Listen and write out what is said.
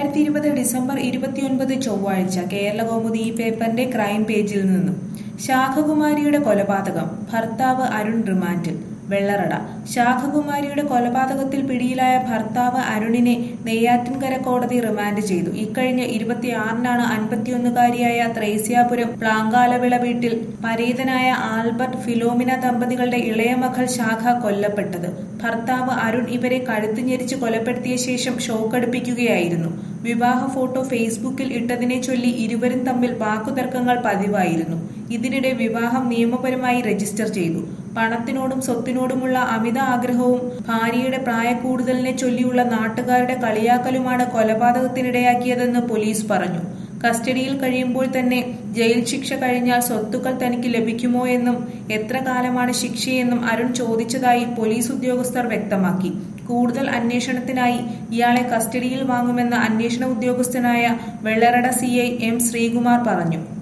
രണ്ടായിരത്തി ഇരുപത് ഡിസംബർ ഇരുപത്തിയൊൻപത് ചൊവ്വാഴ്ച കേരളകൗമുദി ഈ പേപ്പറിന്റെ ക്രൈം പേജിൽ നിന്നും ശാഖകുമാരിയുടെ കൊലപാതകം ഭർത്താവ് അരുൺ റിമാൻഡിൽ വെള്ളറട ശാഖകുമാരിയുടെ കൊലപാതകത്തിൽ പിടിയിലായ ഭർത്താവ് അരുണിനെ നെയ്യാറ്റിൻകര കോടതി റിമാൻഡ് ചെയ്തു ഇക്കഴിഞ്ഞ ഇരുപത്തിയാറിനാണ് അൻപത്തിയൊന്നുകാരിയായ ത്രേസ്യാപുരം പ്ലാങ്കാലവിള വീട്ടിൽ പരേതനായ ആൽബർട്ട് ഫിലോമിന ദമ്പതികളുടെ ഇളയ മകൾ ശാഖ കൊല്ലപ്പെട്ടത് ഭർത്താവ് അരുൺ ഇവരെ കഴുത്ത് ഞെരിച്ച് കൊലപ്പെടുത്തിയ ശേഷം ഷോക്കടുപ്പിക്കുകയായിരുന്നു വിവാഹ ഫോട്ടോ ഫേസ്ബുക്കിൽ ഇട്ടതിനെ ചൊല്ലി ഇരുവരും തമ്മിൽ വാക്കുതർക്കങ്ങൾ പതിവായിരുന്നു ഇതിനിടെ വിവാഹം നിയമപരമായി രജിസ്റ്റർ ചെയ്തു പണത്തിനോടും സ്വത്തിനോടുമുള്ള അമിത ആഗ്രഹവും ഭാര്യയുടെ പ്രായക്കൂടുതലിനെ ചൊല്ലിയുള്ള നാട്ടുകാരുടെ കളിയാക്കലുമാണ് കൊലപാതകത്തിനിടയാക്കിയതെന്ന് പോലീസ് പറഞ്ഞു കസ്റ്റഡിയിൽ കഴിയുമ്പോൾ തന്നെ ജയിൽ ശിക്ഷ കഴിഞ്ഞാൽ സ്വത്തുക്കൾ തനിക്ക് ലഭിക്കുമോ എന്നും എത്ര കാലമാണ് ശിക്ഷയെന്നും അരുൺ ചോദിച്ചതായി പോലീസ് ഉദ്യോഗസ്ഥർ വ്യക്തമാക്കി കൂടുതൽ അന്വേഷണത്തിനായി ഇയാളെ കസ്റ്റഡിയിൽ വാങ്ങുമെന്ന് അന്വേഷണ ഉദ്യോഗസ്ഥനായ വെള്ളറട സിഐ എം ശ്രീകുമാർ പറഞ്ഞു